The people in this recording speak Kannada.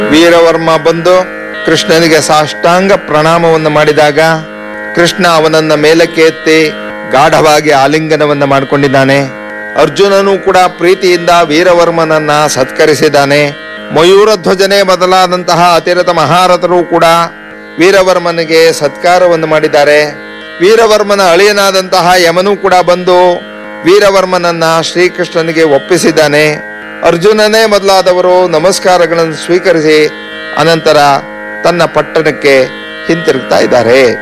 ವೀರವರ್ಮ ಬಂದು ಕೃಷ್ಣನಿಗೆ ಸಾಷ್ಟಾಂಗ ಪ್ರಣಾಮವನ್ನು ಮಾಡಿದಾಗ ಕೃಷ್ಣ ಅವನನ್ನ ಮೇಲಕ್ಕೆ ಎತ್ತಿ ಗಾಢವಾಗಿ ಆಲಿಂಗನವನ್ನ ಮಾಡಿಕೊಂಡಿದ್ದಾನೆ ಅರ್ಜುನನು ಕೂಡ ಪ್ರೀತಿಯಿಂದ ವೀರವರ್ಮನನ್ನ ಸತ್ಕರಿಸಿದ್ದಾನೆ ಮಯೂರ ಧ್ವಜನೆ ಮೊದಲಾದಂತಹ ಅತಿರಥ ಮಹಾರಥರು ಕೂಡ ವೀರವರ್ಮನಿಗೆ ಸತ್ಕಾರವನ್ನು ಮಾಡಿದ್ದಾರೆ ವೀರವರ್ಮನ ಅಳಿಯನಾದಂತಹ ಯಮನು ಕೂಡ ಬಂದು ವೀರವರ್ಮನನ್ನ ಶ್ರೀಕೃಷ್ಣನಿಗೆ ಒಪ್ಪಿಸಿದ್ದಾನೆ ಅರ್ಜುನನೇ ಮೊದಲಾದವರು ನಮಸ್ಕಾರಗಳನ್ನು ಸ್ವೀಕರಿಸಿ ಅನಂತರ ತನ್ನ ಪಟ್ಟಣಕ್ಕೆ ಹಿಂತಿರುಗ್ತಾ ಇದ್ದಾರೆ